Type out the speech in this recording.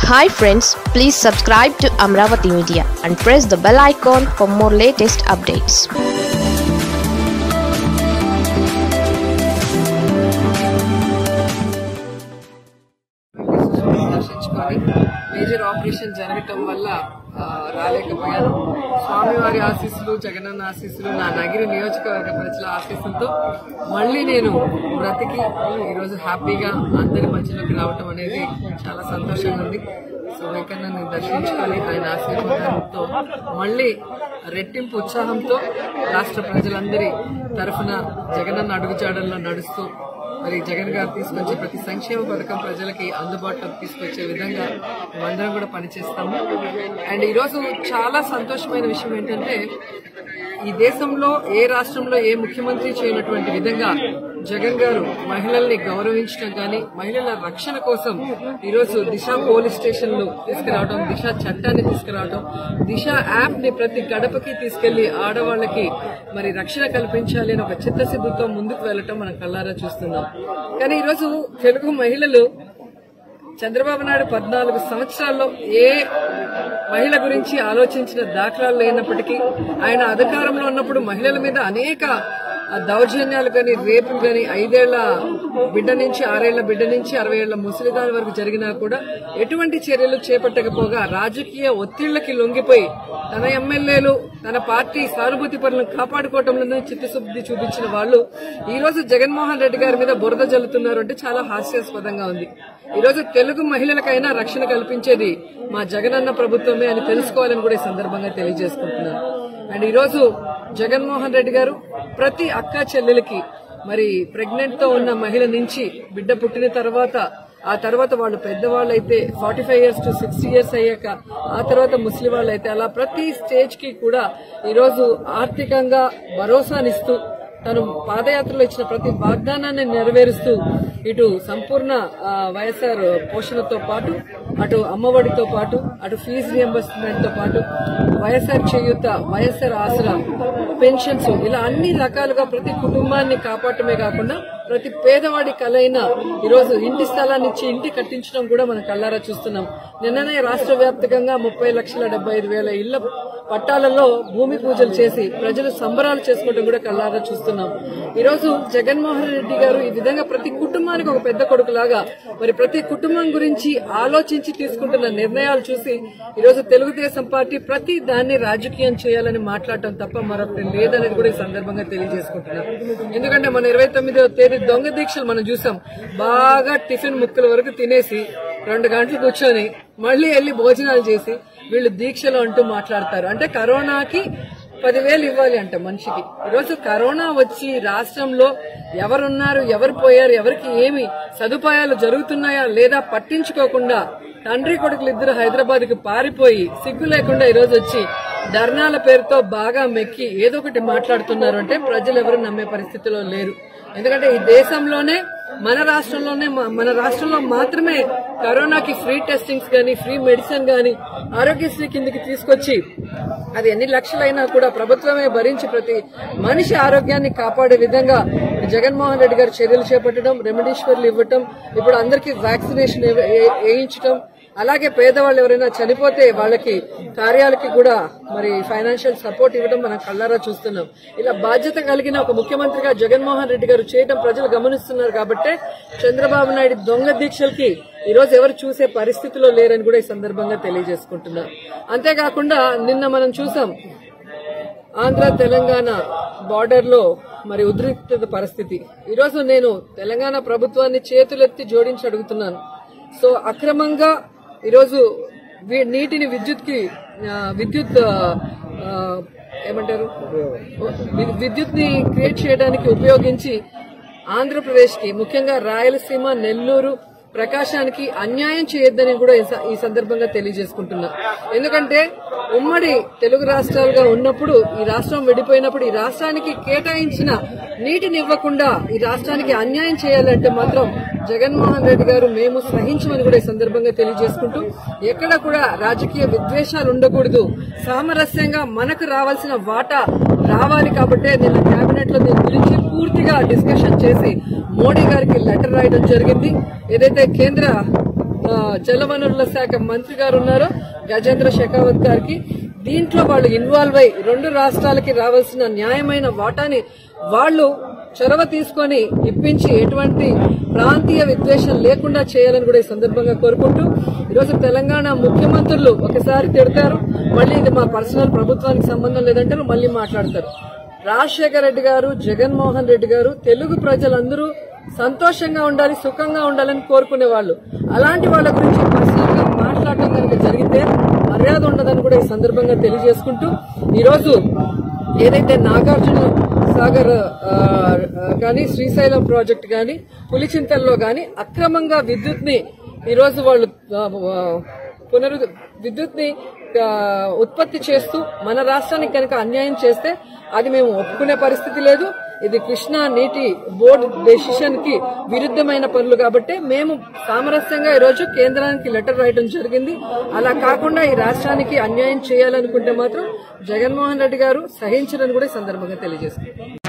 hi friends please subscribe to Amaravati media and press the bell icon for more latest updates దర్శించుకొని major operation జరగటం వల్ల ఆ, రాలేకపోయాను స్వామివారి ఆశీస్సులు జగనన్న ఆశీస్సులు నా నగిరి నియోజకవర్గ ప్రజల ఆశీస్సులతో మళ్ళీ నేను బ్రతికి ఈరోజు హ్యాపీగా అందరి మధ్యలోకి రావటం అనేది చాలా సంతోషంగా ఉంది సో వెంకన్నని దర్శించుకొని ఆయన ఆశీర్వాదంతో మళ్ళీ రెట్టింపు ఉత్సాహంతో రాష్ట్ర ప్రజలందరి తరఫున జగనన్న అడుగుజాడల్లో నడుస్తూ మరి జగన్ గారు తీసుకొచ్చే ప్రతి సంక్షేమ పథకం ప్రజలకి అందుబాటులోకి తీసుకొచ్చే విధంగా మేమందరం కూడా పనిచేస్తాము అండ్ ఈరోజు చాలా సంతోషమైన విషయం ఏంటంటే ఈ దేశంలో ఏ రాష్ట్రంలో ఏ ముఖ్యమంత్రి చేయనటువంటి విధంగా జగన్ గారు మహిళల్ని గౌరవించడం కానీ మహిళల రక్షణ కోసం ఈరోజు దిశ పోలీస్ స్టేషన్లు తీసుకురావడం దిశ చట్టాన్ని తీసుకురావడం దిశ యాప్ ని ప్రతి గడపకి తీసుకెళ్లి ఆడవాళ్ళకి మరి రక్షణ కల్పించాలి అని ఒక చిత్తశుద్ధితో ముందుకు వెళ్లటం మనం కళ్ళారా చూస్తున్నాం కానీ ఈరోజు తెలుగు మహిళలు చంద్రబాబు నాయుడు పద్నాలుగు సంవత్సరాల్లో ఏ మహిళ గురించి ఆలోచించిన దాఖలాలు లేనప్పటికీ ఆయన అధికారంలో ఉన్నప్పుడు మహిళల మీద అనేక ఆ, దౌర్జన్యాలు కానీ రేపులు కానీ ఐదేళ్ల బిడ్డ నుంచి ఆరేళ్ల బిడ్డ నుంచి అరవై ఏళ్ల ముసలిదాని వరకు జరిగినా కూడా ఎటువంటి చర్యలు చేపట్టకపోగా రాజకీయ ఒత్తిళ్లకి లొంగిపోయి తన ఎమ్మెల్యేలు తన పార్టీ సానుభూతి పనులను కాపాడుకోవటంలోనే చిత్తశుద్ధి చూపించిన వాళ్ళు ఈ రోజు జగన్మోహన్ రెడ్డి గారి మీద బురద జల్లుతున్నారు అంటే చాలా హాస్యాస్పదంగా ఉంది ఈ రోజు తెలుగు మహిళలకైనా రక్షణ కల్పించేది మా జగనన్న ప్రభుత్వమే అని తెలుసుకోవాలని కూడా ఈ సందర్భంగా తెలియజేసుకుంటున్నాను అండ్ ఈ రోజు జగన్మోహన్ రెడ్డి గారు ప్రతి అక్క చెల్లెలకి మరి ప్రెగ్నెంట్ తో ఉన్న మహిళ నుంచి బిడ్డ పుట్టిన తర్వాత ఆ తర్వాత వాళ్ళు పెద్దవాళ్ళు అయితే forty five years to sixty years అయ్యాక ఆ తర్వాత ముస్లిం వాళ్ళు అయితే అలా ప్రతి స్టేజ్ కి కూడా ఈరోజు ఆర్థికంగా భరోసానిస్తూ తను పాదయాత్రలో ఇచ్చిన ప్రతి వాగ్దానాన్ని నెరవేరుస్తూ ఇటు సంపూర్ణ ఆ, వైఎస్ఆర్ పోషణతో పాటు అటు అమ్మఒడితో పాటు అటు ఫీజు రియంబర్స్మెంట్ తో పాటు వైఎస్ఆర్ చేయూత వైఎస్ఆర్ ఆసరా పెన్షన్స్ ఇలా అన్ని రకాలుగా ప్రతి కుటుంబాన్ని కాపాడటమే కాకుండా ప్రతి పేదవాడి కలైన ఈరోజు ఇంటి స్థలాన్ని ఇచ్చి ఇంటి కట్టించడం కూడా మనం కళ్ళారా చూస్తున్నాం నిన్ననే రాష్ట్ర వ్యాప్తంగా ముప్పై లక్షల డెబ్బై ఐదు వేల ఇళ్ల పట్టాలలో భూమి పూజలు చేసి ప్రజలు సంబరాలు చేసుకోవడం కూడా కళ్ళారా చూస్తున్నాం ఈరోజు జగన్మోహన్ రెడ్డి గారు ఈ విధంగా ప్రతి కుటుంబానికి ఒక పెద్ద కొడుకులాగా మరి ప్రతి కుటుంబం గురించి ఆలోచించి తీసుకుంటున్న నిర్ణయాలు చూసి ఈరోజు తెలుగుదేశం పార్టీ ప్రతి దాన్ని రాజకీయం చేయాలని మాట్లాడటం తప్ప మరొకటి లేదనేది కూడా ఈ సందర్భంగా తెలియజేసుకుంటున్నాం ఎందుకంటే మన ఇరవై తొమ్మిదవ తేదీ దొంగ దీక్షలు మనం చూసాం బాగా టిఫిన్ ముక్కల వరకు తినేసి రెండు గంటలు కూర్చొని మళ్ళీ వెళ్లి భోజనాలు చేసి వీళ్ళు దీక్షలు అంటూ మాట్లాడతారు అంటే కరోనాకి పదివేలు ఇవ్వాలి అంట మనిషికి ఈరోజు కరోనా వచ్చి రాష్ట్రంలో ఎవరున్నారు ఎవరు పోయారు ఎవరికి ఏమి సదుపాయాలు జరుగుతున్నాయా లేదా పట్టించుకోకుండా తండ్రి కొడుకులు ఇద్దరు హైదరాబాద్ కి పారిపోయి సిగ్గు లేకుండా ఈరోజు వచ్చి ధర్నాల పేరుతో బాగా మెక్కి ఏదో ఒకటి మాట్లాడుతున్నారు అంటే ప్రజలు ఎవరు నమ్మే పరిస్థితిలో లేరు ఎందుకంటే ఈ దేశంలోనే మన రాష్ట్రంలోనే మ- మన రాష్ట్రంలో మాత్రమే కరోనాకి ఫ్రీ టెస్టింగ్స్ గానీ ఫ్రీ మెడిసిన్ గానీ ఆరోగ్యశ్రీ కిందకి తీసుకొచ్చి అది ఎన్ని లక్షలైనా కూడా ప్రభుత్వమే భరించి ప్రతి మనిషి ఆరోగ్యాన్ని కాపాడే విధంగా జగన్మోహన్ రెడ్డి గారు చర్యలు చేపట్టడం రెమెడీశ్వర్లు ఇవ్వటం ఇప్పుడు అందరికీ వ్యాక్సినేషన్ ఏ- ఏ- వేయించటం అలాగే పేదవాళ్ళు ఎవరైనా చనిపోతే వాళ్ళకి కార్యాలకి కూడా మరి ఫైనాన్షియల్ సపోర్ట్ ఇవ్వడం మనం కళ్ళారా చూస్తున్నాం ఇలా బాధ్యత కలిగిన ఒక ముఖ్యమంత్రిగా జగన్మోహన్ రెడ్డి గారు చేయడం ప్రజలు గమనిస్తున్నారు కాబట్టే చంద్రబాబు నాయుడు దొంగ దీక్షలకి ఈ రోజు ఎవరు చూసే పరిస్థితిలో లేరని కూడా ఈ సందర్భంగా తెలియజేసుకుంటున్నారు అంతేకాకుండా నిన్న మనం చూసాం ఆంధ్ర తెలంగాణ బార్డర్ లో మరి ఉద్రిక్తత పరిస్థితి ఈరోజు నేను తెలంగాణ ప్రభుత్వాన్ని చేతులెత్తి జోడించి అడుగుతున్నాను సో అక్రమంగా ఈరోజు వి- నీటిని విద్యుత్ కి విద్యుత్ ఆ, ఆ, ఏమంటారు వి- విద్యుత్ ని క్రియేట్ చేయడానికి ఉపయోగించి ఆంధ్రప్రదేశ్ కి ముఖ్యంగా రాయలసీమ నెల్లూరు ప్రకాశానికి అన్యాయం చేయొద్దని కూడా ఈ స- ఈ సందర్భంగా తెలియజేసుకుంటున్నా ఎందుకంటే ఉమ్మడి తెలుగు రాష్ట్రాలుగా ఉన్నప్పుడు ఈ రాష్ట్రం విడిపోయినప్పుడు ఈ రాష్ట్రానికి కేటాయించిన నీటిని ఇవ్వకుండా ఈ రాష్ట్రానికి అన్యాయం చేయాలంటే మాత్రం జగన్మోహన్ రెడ్డి గారు మేము సహించమని కూడా ఈ సందర్భంగా తెలియజేసుకుంటూ ఎక్కడ కూడా రాజకీయ విద్వేషాలు ఉండకూడదు సామరస్యంగా మనకు రావాల్సిన వాటా రావాలి కాబట్టే నిన్న కేబినెట్ లో దీని గురించి పూర్తిగా డిస్కషన్ చేసి మోడీ గారికి లెటర్ రాయడం జరిగింది ఏదైతే కేంద్ర ఆ, జలవనరుల శాఖ మంత్రి గారు ఉన్నారో గజేంద్ర షెకావత్ గారికి దీంట్లో వాళ్ళు ఇన్వాల్వ్ అయి రెండు రాష్ట్రాలకి రావాల్సిన న్యాయమైన వాటాని వాళ్ళు చొరవ తీసుకొని ఇప్పించి ఎటువంటి ప్రాంతీయ విద్వేషం లేకుండా చేయాలని కూడా ఈ సందర్భంగా కోరుకుంటూ ఈరోజు తెలంగాణ ముఖ్యమంత్రులు ఒకసారి తిడతారు మళ్ళీ ఇది మా పర్సనల్ ప్రభుత్వానికి సంబంధం లేదంటారు మళ్ళీ మాట్లాడతారు రాజశేఖర రెడ్డి గారు జగన్మోహన్ రెడ్డి గారు తెలుగు ప్రజలందరూ సంతోషంగా ఉండాలి సుఖంగా ఉండాలని కోరుకునే వాళ్ళు అలాంటి వాళ్ళ గురించి పర్సనల్ గా మాట్లాడటం కనుక జరిగితే మర్యాద ఉండదని కూడా ఈ సందర్భంగా తెలియజేసుకుంటూ ఈరోజు ఏదైతే నాగార్జున సాగర్ ఆ, ఆ, కానీ శ్రీశైలం ప్రాజెక్ట్ కానీ పులిచింతల్లో కానీ అక్రమంగా విద్యుత్ ని ఈరోజు వాళ్ళు ఆ, ఆ, పునరు విద్యుత్ ని ఉత్పత్తి చేస్తూ మన రాష్ట్రానికి కనుక అన్యాయం చేస్తే అది మేము ఒప్పుకునే పరిస్థితి లేదు ఇది కృష్ణా నీటి బోర్డు డెసిషన్ కి విరుద్ధమైన పనులు కాబట్టి మేము సామరస్యంగా ఈరోజు కేంద్రానికి లెటర్ రాయడం జరిగింది అలా కాకుండా ఈ రాష్ట్రానికి అన్యాయం చేయాలనుకుంటే మాత్రం జగన్మోహన్ రెడ్డి గారు సహించరని కూడా ఈ సందర్భంగా తెలియజేస్తున్నారు